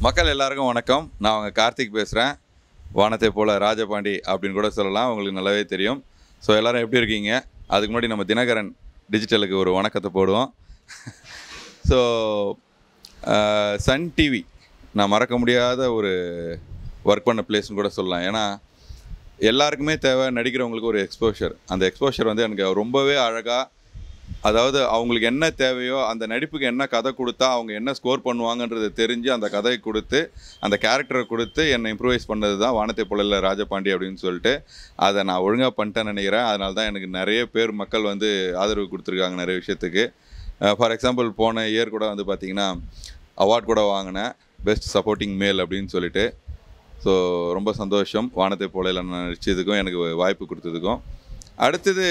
மக்கள் எல்லாருக்கும் வணக்கம் நான் அவங்க கார்த்திக் பேசுகிறேன் வானத்தை போல ராஜபாண்டி அப்படின்னு கூட சொல்லலாம் உங்களுக்கு நல்லாவே தெரியும் ஸோ எல்லாரும் எப்படி இருக்கீங்க அதுக்கு முன்னாடி நம்ம தினகரன் டிஜிட்டலுக்கு ஒரு வணக்கத்தை போடுவோம் ஸோ சன் டிவி நான் மறக்க முடியாத ஒரு ஒர்க் பண்ண பிளேஸ்னு கூட சொல்லலாம் ஏன்னா எல்லாருக்குமே தேவை நடிக்கிறவங்களுக்கு ஒரு எக்ஸ்போஷர் அந்த எக்ஸ்போஷர் வந்து எனக்கு ரொம்பவே அழகாக அதாவது அவங்களுக்கு என்ன தேவையோ அந்த நடிப்புக்கு என்ன கதை கொடுத்தா அவங்க என்ன ஸ்கோர் பண்ணுவாங்கன்றது தெரிஞ்சு அந்த கதையை கொடுத்து அந்த கேரக்டரை கொடுத்து என்னை இம்ப்ரூவைஸ் பண்ணது தான் வானத்தை புழல ராஜபாண்டி அப்படின்னு சொல்லிட்டு அதை நான் ஒழுங்காக பண்ணிட்டேன்னு நினைக்கிறேன் அதனால தான் எனக்கு நிறைய பேர் மக்கள் வந்து ஆதரவு கொடுத்துருக்காங்க நிறைய விஷயத்துக்கு ஃபார் எக்ஸாம்பிள் போன இயர் கூட வந்து பார்த்திங்கன்னா அவார்ட் கூட வாங்கினேன் பெஸ்ட் சப்போர்ட்டிங் மேல் அப்படின்னு சொல்லிட்டு ஸோ ரொம்ப சந்தோஷம் வானத்தை போலையில் நான் நடிச்சதுக்கும் எனக்கு வாய்ப்பு கொடுத்ததுக்கும் அடுத்தது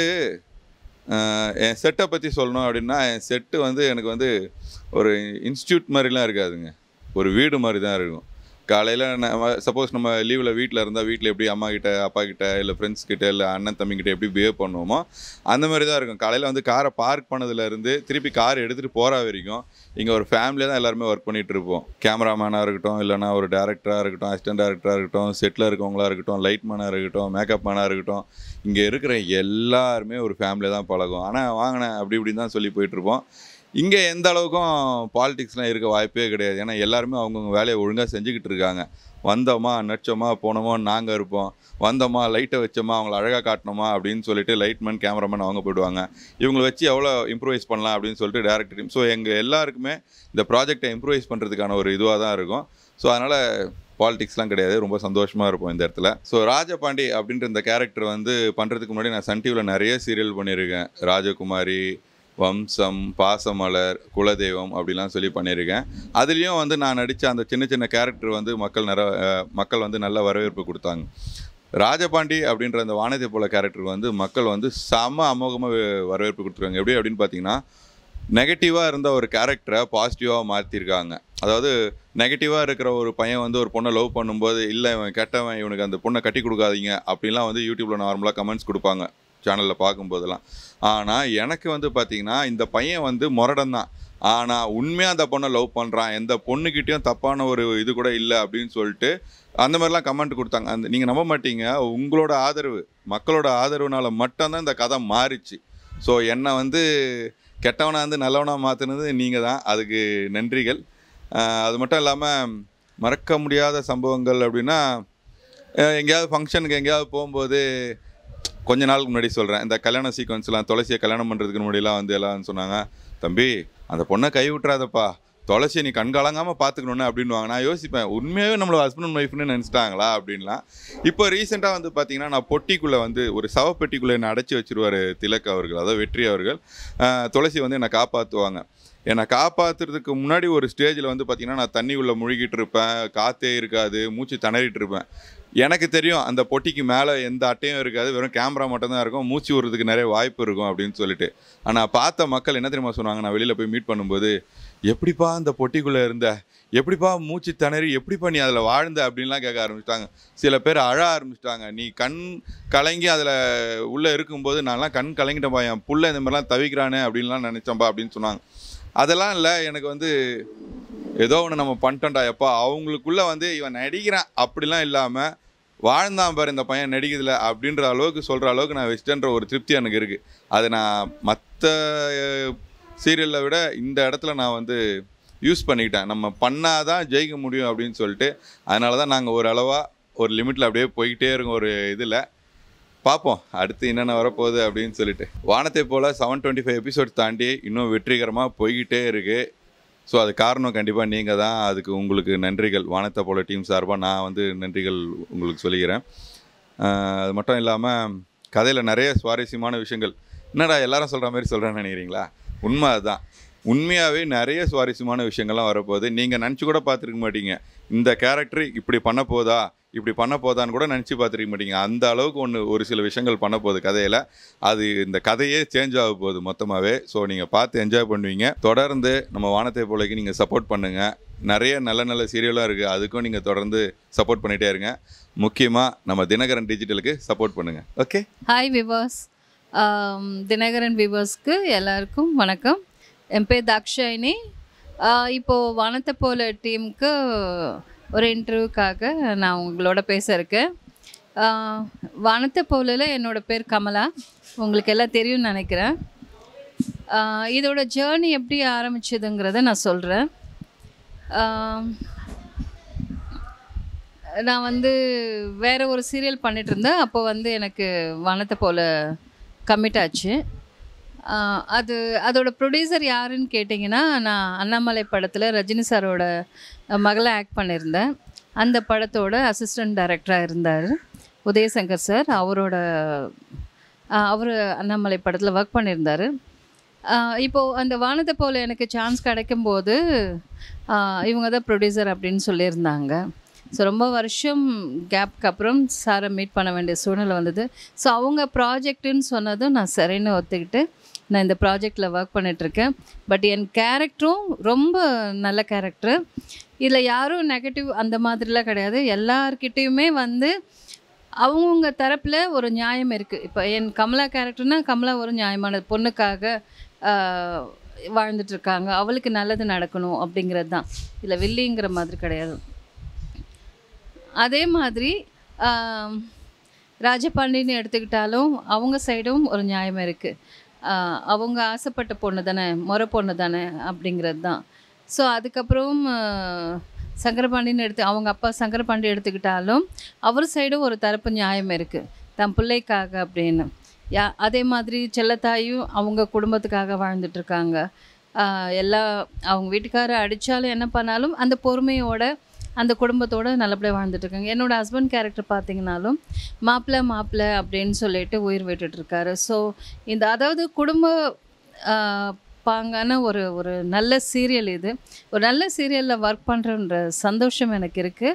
அஹ், என் செட்டை பற்றி சொல்லணும் அப்படின்னா என் செட்டு வந்து எனக்கு வந்து ஒரு இன்ஸ்டியூட் மாதிரிலாம் இருக்காதுங்க ஒரு வீடு மாதிரி தான் இருக்கும் காலையில் நம்ம சப்போஸ் நம்ம லீவில் வீட்டில் இருந்தால் வீட்டில் எப்படி அம்மா கிட்ட அப்பா கிட்ட இல்லை ஃப்ரெண்ட்ஸ் கிட்ட இல்லை அண்ணன் தம்பி கிட்ட எப்படி பிஹேவ் பண்ணுவோமோ அந்த மாதிரி தான் இருக்கும் காலையில் வந்து காரை பார்க் பண்ணதுலேருந்து திருப்பி கார் எடுத்துகிட்டு போகிற வரைக்கும் இங்கே ஒரு ஃபேமிலியாக தான் எல்லாருமே ஒர்க் பண்ணிகிட்டு இருப்போம் கேமராமேனாக இருக்கட்டும் இல்லைனா ஒரு டேரக்டராக இருக்கட்டும் அசிஸ்டன்ட் டேரக்டராக இருக்கட்டும் செட்டில் இருக்கவங்களா இருக்கட்டும் லைட் மேனாக இருக்கட்டும் மேக்கப் மேனாக இருக்கட்டும் இங்கே இருக்கிற எல்லாருமே ஒரு ஃபேமிலியாக தான் பழகும் ஆனால் வாங்கினேன் அப்படி இப்படின்னு தான் சொல்லி போயிட்டுருப்போம் இங்கே எந்த அளவுக்கும் பாலிடிக்ஸ்லாம் இருக்க வாய்ப்பே கிடையாது ஏன்னா எல்லாருமே அவங்கவுங்க வேலையை ஒழுங்காக செஞ்சுக்கிட்டு இருக்காங்க வந்தோமா நடிச்சோமா போனோமா நாங்கள் இருப்போம் வந்தோமா லைட்டை வச்சோமா அவங்கள அழகாக காட்டினோமா அப்படின்னு சொல்லிட்டு லைட்மேன் கேமராமேன் அவங்க போயிடுவாங்க இவங்களை வச்சு எவ்வளோ இம்ப்ரூவைஸ் பண்ணலாம் அப்படின்னு சொல்லிட்டு டேரக்டர் டீம் ஸோ எங்கள் எல்லாருக்குமே இந்த ப்ராஜெக்டை இம்ப்ரூவைஸ் பண்ணுறதுக்கான ஒரு இதுவாக தான் இருக்கும் ஸோ அதனால் பாலிடிக்ஸ்லாம் கிடையாது ரொம்ப சந்தோஷமாக இருப்போம் இந்த இடத்துல ஸோ ராஜபாண்டி அப்படின்ற இந்த கேரக்டர் வந்து பண்ணுறதுக்கு முன்னாடி நான் சன் டிவியில் நிறைய சீரியல் பண்ணியிருக்கேன் ராஜகுமாரி வம்சம் பாசமலர் குலதெய்வம் அப்படிலாம் சொல்லி பண்ணியிருக்கேன் அதுலேயும் வந்து நான் நடித்த அந்த சின்ன சின்ன கேரக்டர் வந்து மக்கள் நிற அஹ் மக்கள் வந்து நல்ல வரவேற்பு கொடுத்தாங்க ராஜபாண்டி அப்படின்ற அந்த வானத்தை போல கேரக்டருக்கு வந்து மக்கள் வந்து செம அமோகமாக வரவேற்பு கொடுத்துருக்காங்க எப்படி அப்படின்னு பார்த்தீங்கன்னா நெகட்டிவாக இருந்த ஒரு கேரக்டரை பாசிட்டிவாக மாற்றிருக்காங்க அதாவது நெகட்டிவாக இருக்கிற ஒரு பையன் வந்து ஒரு பொண்ணை லவ் பண்ணும்போது இல்லை இவன் கெட்டவன் இவனுக்கு அந்த பொண்ணை கட்டி கொடுக்காதீங்க அப்படின்லாம் வந்து யூடியூப்பில் நார்மலாக கமெண்ட்ஸ் கொடுப்பாங்க சேனலில் பார்க்கும்போதெல்லாம் ஆனால் எனக்கு வந்து பார்த்தீங்கன்னா இந்த பையன் வந்து முரடன் தான் ஆனால் உண்மையாக அந்த பொண்ணை லவ் பண்ணுறான் எந்த பொண்ணுக்கிட்டேயும் தப்பான ஒரு இது கூட இல்லை அப்படின்னு சொல்லிட்டு அந்த மாதிரிலாம் கமெண்ட் கொடுத்தாங்க அந்த நீங்கள் நம்ப மாட்டீங்க உங்களோட ஆதரவு மக்களோட ஆதரவுனால மட்டும்தான் இந்த கதை மாறிச்சு ஸோ என்னை வந்து கெட்டவனா வந்து நல்லவனாக மாற்றினது நீங்கள் தான் அதுக்கு நன்றிகள் ஆஹ் அது மட்டும் இல்லாமல் மறக்க முடியாத சம்பவங்கள் அப்படின்னா அஹ் எங்கேயாவது ஃபங்க்ஷனுக்கு எங்கேயாவது போகும்போது கொஞ்ச நாளுக்கு முன்னாடி சொல்கிறேன் இந்த கல்யாண சீக்வன்ஸ்லாம் துளசியை கல்யாணம் பண்ணுறதுக்கு முன்னாடிலாம் வந்து எல்லாம் சொன்னாங்க தம்பி அந்த பொண்ணை கை விட்டுறாதப்பா துளசியை நீ கண்கலங்காமல் பார்த்துக்கணுன்னு அப்படின்வாங்க நான் யோசிப்பேன் உண்மையாகவே நம்மளோட ஹஸ்பண்ட் அண்ட் ஒய்ஃப்னு நினச்சிட்டாங்களா அப்படின்லாம் இப்போ ரீசெண்டாக வந்து பார்த்தீங்கன்னா நான் பொட்டிக்குள்ளே வந்து ஒரு சவப்பெட்டிக்குள்ளே என்னை அடைச்சி வச்சிருவார் திலக் அவர்கள் அதாவது வெற்றி அவர்கள் ஆஹ் துளசி வந்து என்னை காப்பாற்றுவாங்க என்னை காப்பாற்றுறதுக்கு முன்னாடி ஒரு ஸ்டேஜில் வந்து பார்த்திங்கன்னா நான் தண்ணி உள்ள முழுகிட்டு இருப்பேன் காற்றே இருக்காது மூச்சு திணறிட்டு இருப்பேன் எனக்கு தெரியும் அந்த பொட்டிக்கு மேலே எந்த அட்டையும் இருக்காது வெறும் கேமரா மட்டும்தான் இருக்கும் மூச்சு விடுறதுக்கு நிறைய வாய்ப்பு இருக்கும் அப்படின்னு சொல்லிட்டு ஆனால் பார்த்த மக்கள் என்ன தெரியுமா சொன்னாங்க நான் வெளியில் போய் மீட் பண்ணும்போது எப்படிப்பா அந்த பொட்டிக்குள்ளே இருந்த எப்படிப்பா மூச்சு திணறி எப்படிப்பா நீ அதில் வாழ்ந்த அப்படின்லாம் கேட்க ஆரம்பிச்சிட்டாங்க சில பேர் அழ ஆரம்பிச்சிட்டாங்க நீ கண் கலங்கி அதில் உள்ளே இருக்கும்போது நான்லாம் கண் கலங்கிட்டேன்ப்பா என் புள்ள இந்த மாதிரிலாம் தவிக்கிறானே அப்படின்லாம் நினச்சேன்ப்பா அப்படின்னு சொன்னாங்க அதெல்லாம் இல்லை எனக்கு வந்து ஏதோ ஒன்று நம்ம பண்ணிட்டோம்டா எப்பா அவங்களுக்குள்ள வந்து இவன் நடிக்கிறான் அப்படிலாம் இல்லாமல் வாழ்ந்தான் பாரு இந்த பையன் நடிக்கிறதுல அப்படின்ற அளவுக்கு சொல்கிற அளவுக்கு நான் வச்சிட்டேன்ற ஒரு திருப்தி எனக்கு இருக்குது அது நான் மற்ற சீரியலில் விட இந்த இடத்துல நான் வந்து யூஸ் பண்ணிக்கிட்டேன் நம்ம பண்ணாதான் ஜெயிக்க முடியும் அப்படின்னு சொல்லிட்டு அதனால தான் நாங்கள் ஒரு அளவாக ஒரு லிமிட்டில் அப்படியே போய்கிட்டே இருக்கோம் ஒரு இதில் பார்ப்போம் அடுத்து என்னென்ன வரப்போகுது அப்படின்னு சொல்லிட்டு வானத்தை போல் செவன் டுவெண்ட்டி ஃபைவ் எபிசோட் தாண்டி இன்னும் வெற்றிகரமாக போய்கிட்டே இருக்குது ஸோ அது காரணம் கண்டிப்பாக நீங்கள் தான் அதுக்கு உங்களுக்கு நன்றிகள் வானத்தை போல டீம் சார்பாக நான் வந்து நன்றிகள் உங்களுக்கு சொல்லிக்கிறேன் ஆஹ் அது மட்டும் இல்லாமல் கதையில் நிறைய சுவாரஸ்யமான விஷயங்கள் என்னடா எல்லாரும் சொல்கிற மாதிரி சொல்கிறேன்னு நினைக்கிறீங்களா உண்மை அதுதான் உண்மையாகவே நிறைய சுவாரஸ்யமான விஷயங்கள்லாம் வரப்போகுது நீங்கள் நினச்சி கூட பார்த்துருக்க மாட்டீங்க இந்த கேரக்டர் இப்படி பண்ண போதா இப்படி பண்ண போதான்னு கூட நினச்சி பார்த்துருக்க மாட்டீங்க அந்த அளவுக்கு ஒன்று ஒரு சில விஷயங்கள் பண்ண போகுது கதையில் அது இந்த கதையே சேஞ்ச் ஆக போகுது மொத்தமாகவே ஸோ நீங்கள் பார்த்து என்ஜாய் பண்ணுவீங்க தொடர்ந்து நம்ம வானத்தை போலைக்கு நீங்கள் சப்போர்ட் பண்ணுங்கள் நிறைய நல்ல நல்ல சீரியலாக இருக்குது அதுக்கும் நீங்கள் தொடர்ந்து சப்போர்ட் பண்ணிகிட்டே இருங்க முக்கியமாக நம்ம தினகரன் டிஜிட்டலுக்கு சப்போர்ட் பண்ணுங்கள் ஓகே ஹாய் விவர்ஸ் தினகரன் விவர்ஸ்க்கு எல்லாருக்கும் வணக்கம் என் பேர் தாக்ஷாயினி இப்போது வானத்தை போல டீமுக்கு ஒரு இன்டர்வியூக்காக நான் உங்களோட பேச இருக்கேன் ஆஹ் வானத்தை போலில் என்னோட பேர் கமலா உங்களுக்கு எல்லாம் தெரியும்னு நினைக்கிறேன் ஆஹ் இதோட ஜேர்னி எப்படி ஆரம்பிச்சதுங்கிறத நான் சொல்கிறேன் நான் வந்து வேற ஒரு சீரியல் பண்ணிட்டு இருந்தேன் அப்போ வந்து எனக்கு வானத்தை போல கமிட் ஆச்சு ஆஹ் அது அதோட ப்ரொடியூசர் யாருன்னு கேட்டிங்கன்னா நான் அண்ணாமலை படத்தில் ரஜினி சாரோட மகளை ஆக்ட் பண்ணியிருந்தேன் அந்த படத்தோட அசிஸ்டன்ட் டைரக்டராக இருந்தார் உதயசங்கர் சார் அவரோட அவர் அண்ணாமலை படத்தில் ஒர்க் பண்ணியிருந்தார் இப்போது அந்த வானத்தை போல் எனக்கு சான்ஸ் கிடைக்கும்போது ஆஹ் இவங்க தான் ப்ரொடியூசர் அப்படின்னு சொல்லியிருந்தாங்க ஸோ ரொம்ப வருஷம் கேப்க்கு அப்புறம் சாரை மீட் பண்ண வேண்டிய சூழ்நிலை வந்தது ஸோ அவங்க ப்ராஜெக்ட்டுன்னு சொன்னதும் நான் சரின்னு ஒத்துக்கிட்டு நான் இந்த ப்ராஜெக்டில் ஒர்க் பண்ணிகிட்ருக்கேன் பட் என் கேரக்டரும் ரொம்ப நல்ல கேரக்டர் இதில் யாரும் நெகட்டிவ் அந்த மாதிரிலாம் கிடையாது எல்லார்கிட்டேயுமே வந்து அவங்கவுங்க தரப்பில் ஒரு நியாயம் இருக்குது இப்போ என் கமலா கேரக்டர்னா கமலா ஒரு நியாயமானது பொண்ணுக்காக ஆஹ், வாழ்ந்துட்டு இருக்காங்க அவளுக்கு நல்லது நடக்கணும் அப்படிங்கிறது தான் இல்லை வில்லிங்கிற மாதிரி கிடையாது அதே மாதிரி ஆம், ராஜபாண்டின்னு எடுத்துக்கிட்டாலும் அவங்க சைடும் ஒரு நியாயம் இருக்குது அவங்க ஆசைப்பட்ட பொண்ணு தானே முறை பொண்ணு தானே அப்படிங்கிறது தான் ஸோ அதுக்கப்புறம் ஆஹ், சங்கரபாண்டின்னு எடுத்து அவங்க அப்பா சங்கரபாண்டி எடுத்துக்கிட்டாலும் அவர் சைடும் ஒரு தரப்பு நியாயம் இருக்குது தன் பிள்ளைக்காக அப்படின்னு யா அதே மாதிரி செல்லத்தாயும் அவங்க குடும்பத்துக்காக வாழ்ந்துட்டுருக்காங்க எல்லா அவங்க வீட்டுக்காரர் அடித்தாலும் என்ன பண்ணாலும் அந்த பொறுமையோட அந்த குடும்பத்தோட நல்லபடியாக வாழ்ந்துட்டு இருக்காங்க என்னோட ஹஸ்பண்ட் கேரக்டர் பார்த்தீங்கன்னாலும் மாப்பிள்ளை மாப்பிள்ளை அப்படின்னு சொல்லிட்டு உயிர் விட்டுட்டு இருக்காரு ஸோ இந்த அதாவது குடும்ப ஆஹ், பாங்கான ஒரு ஒரு நல்ல சீரியல் இது ஒரு நல்ல சீரியலில் ஒர்க் பண்ணுறன்ற சந்தோஷம் எனக்கு இருக்குது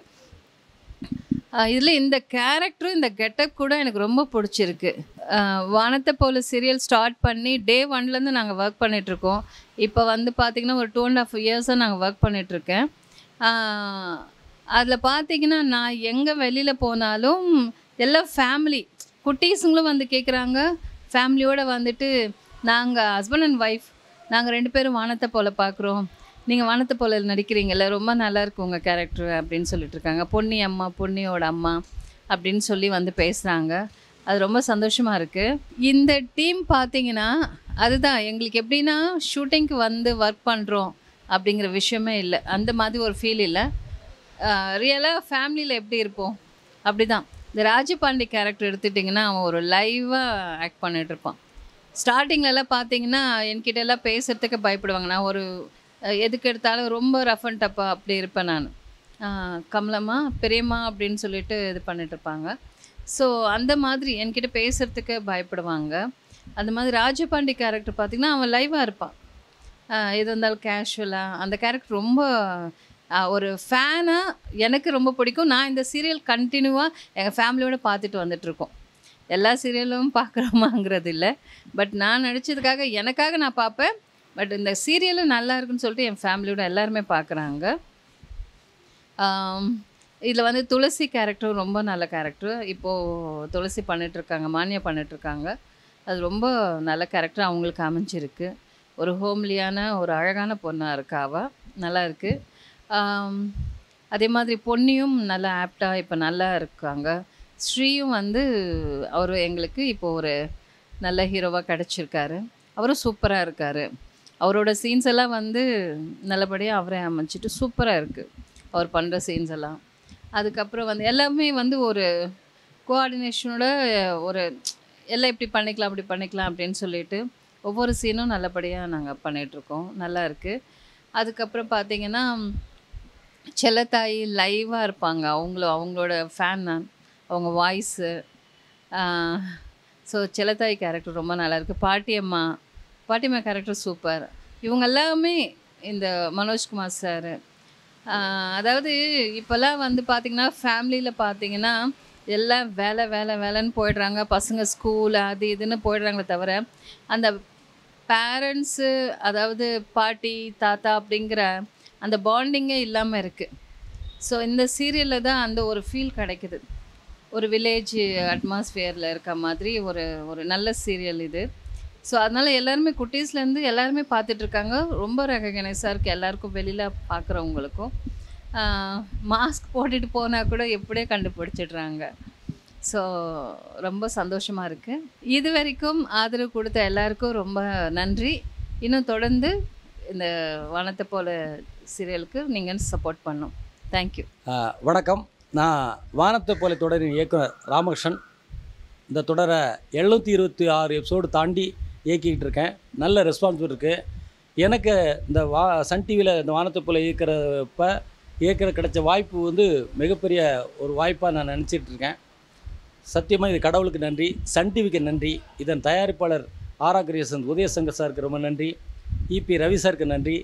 இதில் இந்த கேரக்டரும் இந்த கெட்டப் கூட எனக்கு ரொம்ப பிடிச்சிருக்கு ஆஹ் வானத்தை போல சீரியல் ஸ்டார்ட் பண்ணி டே ஒன்லேருந்து நாங்கள் ஒர்க் பண்ணிகிட்ருக்கோம் இப்போ வந்து பார்த்திங்கன்னா ஒரு டூ அண்ட் ஆஃப் இயர்ஸாக நாங்கள் ஒர்க் பண்ணிகிட்ருக்கேன் அதில் பார்த்தீங்கன்னா நான் எங்கே வெளியில் போனாலும் எல்லாம் ஃபேமிலி குட்டீஸுங்களும் வந்து கேட்குறாங்க ஃபேமிலியோடு வந்துட்டு நாங்கள் ஹஸ்பண்ட் அண்ட் ஒய்ஃப் நாங்கள் ரெண்டு பேரும் வானத்தை போல பார்க்குறோம் நீங்கள் வானத்தை போல நடிக்கிறீங்கல்ல ரொம்ப நல்லா இருக்கு உங்கள் கேரக்டர் அப்படின்னு சொல்லிட்டு இருக்காங்க பொன்னி அம்மா பொன்னியோட அம்மா அப்படின்னு சொல்லி வந்து பேசுகிறாங்க அது ரொம்ப சந்தோஷமாக இருக்குது இந்த டீம் பார்த்தீங்கன்னா அதுதான் எங்களுக்கு எப்படின்னா ஷூட்டிங்க்கு வந்து ஒர்க் பண்ணுறோம் அப்படிங்கிற விஷயமே இல்லை அந்த மாதிரி ஒரு ஃபீல் இல்லை ரியலாக ஃபேமிலியில் எப்படி இருப்போம் அப்படி தான் இந்த ராஜபாண்டி கேரக்டர் எடுத்துட்டிங்கன்னா அவன் ஒரு லைவாக ஆக்ட் பண்ணிட்டு இருப்பான் ஸ்டார்டிங்லலாம் பார்த்தீங்கன்னா என்கிட்ட எல்லாம் பேசுகிறதுக்கு பயப்படுவாங்க நான் ஒரு அஹ், எதுக்கு எடுத்தாலும் ரொம்ப ரஃப் அண்ட் டப்பா அப்படி இருப்பேன் நான் கமலம்மா பெரியம்மா அப்படின்னு சொல்லிட்டு இது பண்ணிட்டு இருப்பாங்க ஸோ அந்த மாதிரி என்கிட்ட பேசுகிறதுக்கு பயப்படுவாங்க அந்த மாதிரி ராஜபாண்டி கேரக்டர் பார்த்திங்கன்னா அவன் லைவாக இருப்பான் ஆஹ் எது இருந்தாலும் கேஷுவலாக அந்த கேரக்டர் ரொம்ப ஆஹ் ஒரு ஃபேனாக எனக்கு ரொம்ப பிடிக்கும் நான் இந்த சீரியல் கண்டினியூவாக எங்கள் ஃபேமிலியோட பார்த்துட்டு வந்துட்ருக்கோம் எல்லா சீரியலும் பார்க்குறோமாங்கிறது இல்லை பட் நான் நடித்ததுக்காக எனக்காக நான் பார்ப்பேன் பட் இந்த சீரியலும் நல்லா இருக்குன்னு சொல்லிட்டு என் ஃபேமிலியோட எல்லாருமே பார்க்குறாங்க இதில் வந்து துளசி கேரக்டரும் ரொம்ப நல்ல கேரக்டர் இப்போது துளசி பண்ணிகிட்ருக்காங்க மானியா பண்ணிகிட்ருக்காங்க அது ரொம்ப நல்ல கேரக்டர் அவங்களுக்கு அமைஞ்சிருக்கு ஒரு ஹோம்லியான ஒரு அழகான பொண்ணாக இருக்கா அவ நல்லா இருக்கு ஆம், அதே மாதிரி பொன்னியும் நல்லா ஆப்டாக இப்போ நல்லா இருக்காங்க ஸ்ரீயும் வந்து அவர் எங்களுக்கு இப்போ ஒரு நல்ல ஹீரோவாக கிடச்சிருக்காரு அவரும் சூப்பராக இருக்கார் அவரோட சீன்ஸ் எல்லாம் வந்து நல்லபடியாக அவரே அமைச்சிட்டு சூப்பராக இருக்குது அவர் பண்ணுற சீன்ஸ் எல்லாம் அதுக்கப்புறம் வந்து எல்லாமே வந்து ஒரு கோஆர்டினேஷனோட ஒரு எல்லாம் இப்படி பண்ணிக்கலாம் அப்படி பண்ணிக்கலாம் அப்படின்னு சொல்லிட்டு ஒவ்வொரு சீனும் நல்லபடியாக நாங்கள் பண்ணிகிட்ருக்கோம் நல்லா இருக்குது அதுக்கப்புறம் பார்த்தீங்கன்னா செல்லத்தாயி லைவாக இருப்பாங்க அவங்களும் அவங்களோட ஃபேன் நான் அவங்க வாய்ஸு ஸோ செல்லத்தாயி கேரக்டர் ரொம்ப நல்லா இருக்குது பாட்டியம்மா பாட்டியம்மா கேரக்டர் சூப்பர் இவங்க எல்லாமே இந்த மனோஜ்குமார் சார் அதாவது இப்போல்லாம் வந்து பார்த்திங்கன்னா ஃபேமிலியில் பார்த்தீங்கன்னா எல்லாம் வேலை வேலை வேலைன்னு போயிடுறாங்க பசங்க ஸ்கூல் அது இதுன்னு போயிடுறாங்களே தவிர அந்த பேரண்ட்ஸு அதாவது பாட்டி தாத்தா அப்படிங்கிற அந்த பாண்டிங்கே இல்லாமல் இருக்குது ஸோ இந்த சீரியலில் தான் அந்த ஒரு ஃபீல் கிடைக்குது ஒரு வில்லேஜ் அட்மாஸ்ஃபியரில் இருக்க மாதிரி ஒரு ஒரு நல்ல சீரியல் இது ஸோ அதனால் எல்லாருமே குட்டீஸ்லேருந்து எல்லாருமே பார்த்துட்ருக்காங்க ரொம்ப ரெகக்னைஸாக இருக்குது எல்லாருக்கும் வெளியில் பார்க்குறவங்களுக்கும் மாஸ்க் போட்டுட்டு போனால் கூட எப்படியே கண்டுபிடிச்சிடுறாங்க ஸோ ரொம்ப சந்தோஷமாக இருக்குது இது வரைக்கும் ஆதரவு கொடுத்த எல்லாருக்கும் ரொம்ப நன்றி இன்னும் தொடர்ந்து இந்த வானத்தை போல சீரியலுக்கு நீங்கள் சப்போர்ட் பண்ணும் தேங்க்யூ ஆஹ் வணக்கம் நான் வானத்தை போல தொடரின் இயக்குனர் ராமகிருஷ்ணன் இந்த தொடரை எழுநூற்றி இருபத்தி ஆறு எபிசோடு தாண்டி இயக்கிக்கிட்டு இருக்கேன் நல்ல ரெஸ்பான்ஸ் இருக்குது எனக்கு இந்த வா சன் டிவியில் இந்த வானத்தை போல இயக்கிறப்ப இயக்கிற கிடைச்ச வாய்ப்பு வந்து மிகப்பெரிய ஒரு வாய்ப்பாக நான் நினச்சிட்டு இருக்கேன் சத்தியமாக இது கடவுளுக்கு நன்றி சன் டிவிக்கு நன்றி இதன் தயாரிப்பாளர் ஆரா கிரியேசன் உதயசங்கர் சாருக்கு ரொம்ப நன்றி இபி ரவி சாருக்கு நன்றி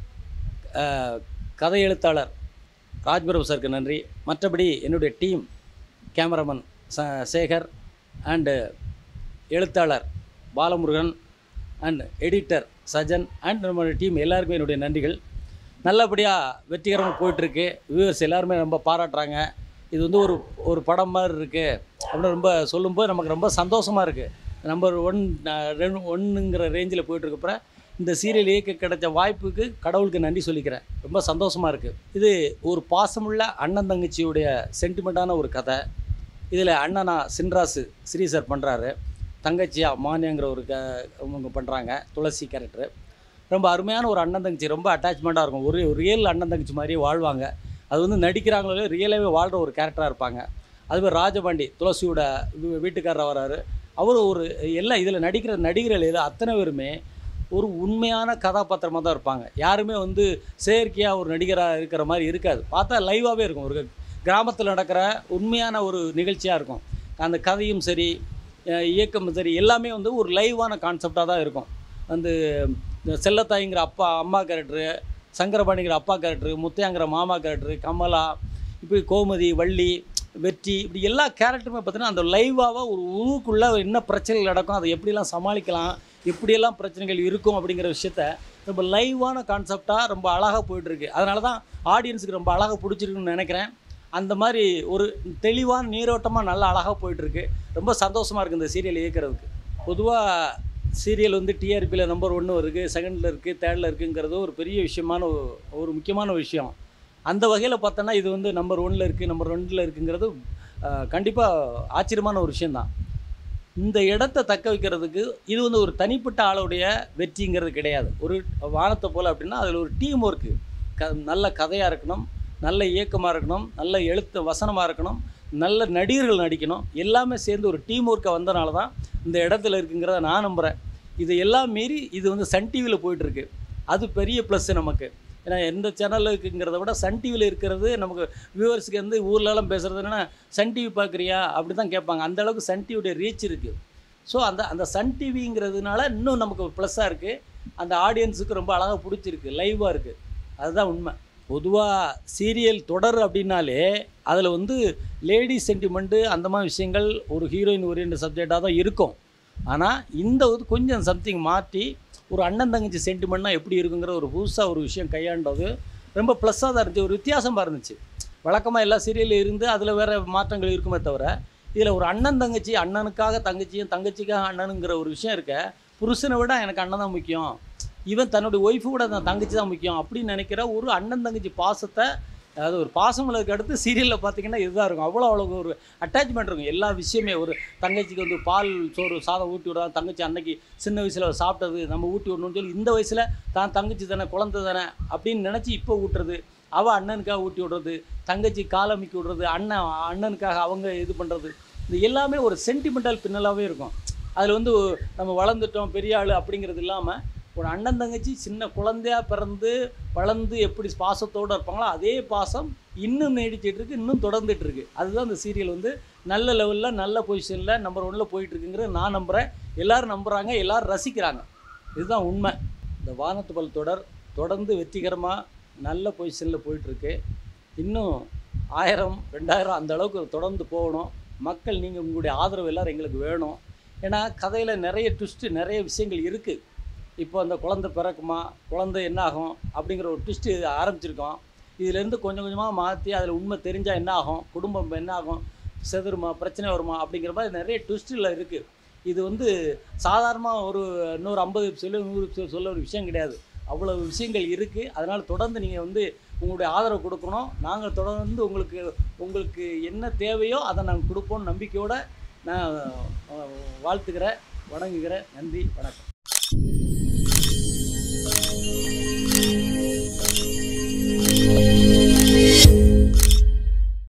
ஆஹ் கதை எழுத்தாளர் ராஜ்பிரபு சாருக்கு நன்றி மற்றபடி என்னுடைய டீம் கேமராமேன் ச சேகர் அண்டு எழுத்தாளர் Balamurugan and editor Sajan and நம்மளுடைய டீம் எல்லாருக்குமே என்னுடைய நன்றிகள் நல்லபடியாக வெற்றிகரமாக போயிட்டுருக்கு வியூவர்ஸ் எல்லாருமே ரொம்ப பாராட்டுறாங்க இது வந்து ஒரு ஒரு படம் மாதிரி இருக்குது அப்படின்னு ரொம்ப சொல்லும்போது நமக்கு ரொம்ப சந்தோஷமாக இருக்குது நம்பர் ஒன் ரெண்டு ஒன்றுங்கிற ரேஞ்சில் போயிட்டுருக்கப்பற இந்த சீரியல் இயக்க கிடைச்ச வாய்ப்புக்கு கடவுளுக்கு நன்றி சொல்லிக்கிறேன் ரொம்ப சந்தோஷமாக இருக்குது இது ஒரு பாசமுள்ள அண்ணன் தங்கச்சியுடைய சென்டிமெண்ட்டான ஒரு கதை இதில் அண்ணனா சின்ராசு ஸ்ரீ சார் பண்ணுறாரு தங்கச்சியா மானியங்கிற ஒரு க அவங்க பண்ணுறாங்க துளசி கேரக்டர் ரொம்ப அருமையான ஒரு அண்ணன் தங்கச்சி ரொம்ப அட்டாச்மெண்ட்டாக இருக்கும் ஒரு ரியல் அண்ணன் தங்கச்சி மாதிரியே வாழ்வாங்க அது வந்து நடிக்கிறாங்களோ ரியலாகவே வாழ்கிற ஒரு கேரக்டராக இருப்பாங்க அதுவே ராஜபாண்டி துளசியோட வீ- வீட்டுக்காரர் வராரு அவர் ஒரு எல்லாம் இதில் நடிக்கிற நடிகர்கள் எல்லாம் அத்தனை பேருமே ஒரு உண்மையான கதாபாத்திரமாக தான் இருப்பாங்க யாருமே வந்து செயற்கையாக ஒரு நடிகராக இருக்கிற மாதிரி இருக்காது பார்த்தா லைவாகவே இருக்கும் ஒரு கிராமத்தில் நடக்கிற உண்மையான ஒரு நிகழ்ச்சியாக இருக்கும் அந்த கதையும் சரி அஹ் இயக்கமும் சரி எல்லாமே வந்து ஒரு லைவான கான்செப்டாக தான் இருக்கும் அந்த இந்த செல்லத்தாய்ங்கிற அப்பா அம்மா கேரக்டரு சங்கரபாணிங்கிற அப்பா கேரக்டரு முத்தையாங்கிற மாமா கேரக்டரு கமலா இப்போ கோமதி வள்ளி வெற்றி இப்படி எல்லா கேரக்டருமே பார்த்தீங்கன்னா அந்த லைவாக ஒரு ஊருக்குள்ளே என்ன பிரச்சனைகள் நடக்கும் அதை எப்படிலாம் சமாளிக்கலாம் எப்படியெல்லாம் பிரச்சனைகள் இருக்கும் அப்படிங்கிற விஷயத்த ரொம்ப லைவான கான்செப்டாக ரொம்ப அழகாக போயிட்டுருக்கு அதனால தான் ஆடியன்ஸுக்கு ரொம்ப அழகாக பிடிச்சிருக்குன்னு நினைக்கிறேன் அந்த மாதிரி ஒரு தெளிவான நீரோட்டமாக நல்லா அழகாக போயிட்டுருக்கு ரொம்ப சந்தோஷமாக இருக்குது இந்த சீரியல் இயக்கிறதுக்கு பொதுவாக சீரியல் வந்து டிஆர்பியில் நம்பர் ஒன்று இருக்குது செகண்டில் இருக்குது தேர்டில் இருக்குங்கிறது ஒரு பெரிய விஷயமான ஒரு- ஒரு முக்கியமான விஷயம் அந்த வகையில் பார்த்தோன்னா இது வந்து நம்பர் ஒன்னில் இருக்குது நம்பர் ரெண்டில் இருக்குங்கிறது கண்டிப்பாக ஆச்சரியமான ஒரு விஷயந்தான் இந்த இடத்த தக்க வைக்கிறதுக்கு இது வந்து ஒரு தனிப்பட்ட ஆளுடைய வெற்றிங்கிறது கிடையாது ஒரு வானத்தை போல் அப்படின்னா அதில் ஒரு டீம் ஒர்க்கு க நல்ல கதையாக இருக்கணும் நல்ல இயக்கமாக இருக்கணும் நல்ல எழுத்து வசனமாக இருக்கணும் நல்ல நடிகர்கள் நடிக்கணும் எல்லாமே சேர்ந்து ஒரு டீம் ஒர்க்கை வந்தனால தான் இந்த இடத்துல இருக்குங்கிறத நான் நம்புகிறேன் இது எல்லாம் மீறி இது வந்து சன் டிவியில் போயிட்டுருக்கு அது பெரிய ப்ளஸ்ஸு நமக்கு ஏன்னா எந்த சேனலில் இருக்குங்கிறத விட சன் டிவியில் இருக்கிறது நமக்கு வியூவர்ஸுக்கு வந்து ஊர்லலாம் பேசுகிறது என்னென்னா சன் டிவி பார்க்குறியா அப்படி தான் கேட்பாங்க அந்த அளவுக்கு சன் டிவியுடைய ரீச் இருக்குது ஸோ அந்த அந்த சன் டிவிங்கிறதுனால இன்னும் நமக்கு ப்ளஸ்ஸாக இருக்குது அந்த ஆடியன்ஸுக்கு ரொம்ப அழகாக பிடிச்சிருக்கு லைவாக இருக்குது அதுதான் உண்மை பொதுவாக சீரியல் தொடர் அப்படின்னாலே அதில் வந்து லேடி சென்டிமெண்ட்டு அந்த மாதிரி விஷயங்கள் ஒரு ஹீரோயின் ஓரியன்ட் சப்ஜெக்டாக தான் இருக்கும் ஆனால் இந்த வந்து கொஞ்சம் சம்திங் மாற்றி ஒரு அண்ணன் தங்கச்சி சென்டிமெண்ட்னா எப்படி இருக்குங்கிற ஒரு புதுசாக ஒரு விஷயம் கையாண்டது ரொம்ப ப்ளஸ்ஸாக தான் இருந்துச்சு ஒரு வித்தியாசமாக இருந்துச்சு வழக்கமாக எல்லா சீரியலும் இருந்து அதில் வேறு மாற்றங்கள் இருக்குமே தவிர இதில் ஒரு அண்ணன் தங்கச்சி அண்ணனுக்காக தங்கச்சியும் தங்கச்சிக்காக அண்ணனுங்கிற ஒரு விஷயம் இருக்க புருஷனை விட எனக்கு அண்ணன் தான் முக்கியம் இவன் தன்னுடைய ஒய்ஃபு கூட தான் தங்கச்சி தான் முக்கியம் அப்படின்னு நினைக்கிற ஒரு அண்ணன் தங்கச்சி பாசத்தை அதாவது ஒரு பாசமலருக்கு அடுத்து சீரியலில் பார்த்தீங்கன்னா இதுதான் இருக்கும் அவ்வளோ அவ்வளோ ஒரு அட்டாச்மெண்ட் இருக்கும் எல்லா விஷயமே ஒரு தங்கச்சிக்கு வந்து பால் சோறு சாதம் ஊட்டி விடுறா தங்கச்சி அன்னைக்கு சின்ன வயசில் சாப்பிட்டது நம்ம ஊட்டி விடணும்னு சொல்லி இந்த வயசில் தான் தங்கச்சி தானே குழந்தை தானே அப்படின்னு நினச்சி இப்போ ஊட்டுறது அவள் அண்ணனுக்காக ஊட்டி விடுறது தங்கச்சி காலமிக்கி விடுறது அண்ணன் அண்ணனுக்காக அவங்க இது பண்ணுறது இது எல்லாமே ஒரு சென்டிமெண்டல் பின்னலாகவே இருக்கும் அதில் வந்து நம்ம வளர்ந்துட்டோம் பெரிய ஆள் அப்படிங்கிறது இல்லாமல் ஒரு அண்ணன் தங்கச்சி சின்ன குழந்தையா பிறந்து வளர்ந்து எப்படி பாசத்தோடு இருப்பாங்களோ அதே பாசம் இன்னும் நீடிச்சிட்டு இருக்கு இன்னும் தொடர்ந்துட்டு இருக்கு அதுதான் இந்த சீரியல் வந்து நல்ல லெவலில் நல்ல பொசிஷனில் நம்பர் ஒன்னில் போயிட்டு இருக்குங்கிறது நான் நம்புகிறேன் எல்லாரும் நம்புகிறாங்க எல்லாரும் ரசிக்கிறாங்க இதுதான் உண்மை இந்த வானத்து பல் தொடர் தொடர்ந்து வெற்றிகரமாக நல்ல பொசிஷனில் போயிட்டுருக்கு இன்னும் ஆயிரம் ரெண்டாயிரம் அந்த அளவுக்கு தொடர்ந்து போகணும் மக்கள் நீங்கள் உங்களுடைய ஆதரவு எல்லாரும் எங்களுக்கு வேணும் ஏன்னா கதையில் நிறைய ட்விஸ்ட்டு நிறைய விஷயங்கள் இருக்குது இப்போ அந்த குழந்தை பிறக்குமா குழந்தை என்ன ஆகும் அப்படிங்கிற ஒரு ட்விஸ்ட்டு ஆரம்பிச்சிருக்கோம் இதுலேருந்து கொஞ்சம் கொஞ்சமாக மாற்றி அதில் உண்மை தெரிஞ்சால் என்ன ஆகும் குடும்பம் என்ன ஆகும் செதுருமா பிரச்சனை வருமா அப்படிங்கிற மாதிரி நிறைய ட்விஸ்ட்டில் இருக்குது இது வந்து சாதாரணமாக ஒரு நூறு ஐம்பது எபிசோடு நூறு எபிசோடு சொல்ல ஒரு விஷயம் கிடையாது அவ்வளவு விஷயங்கள் இருக்குது அதனால் தொடர்ந்து நீங்கள் வந்து உங்களுடைய ஆதரவு கொடுக்கணும் நாங்கள் தொடர்ந்து உங்களுக்கு உங்களுக்கு என்ன தேவையோ அதை நாங்கள் கொடுப்போம் நம்பிக்கையோடு நான் அஹ், வாழ்த்துக்கிறேன் வணங்குகிறேன் நன்றி வணக்கம்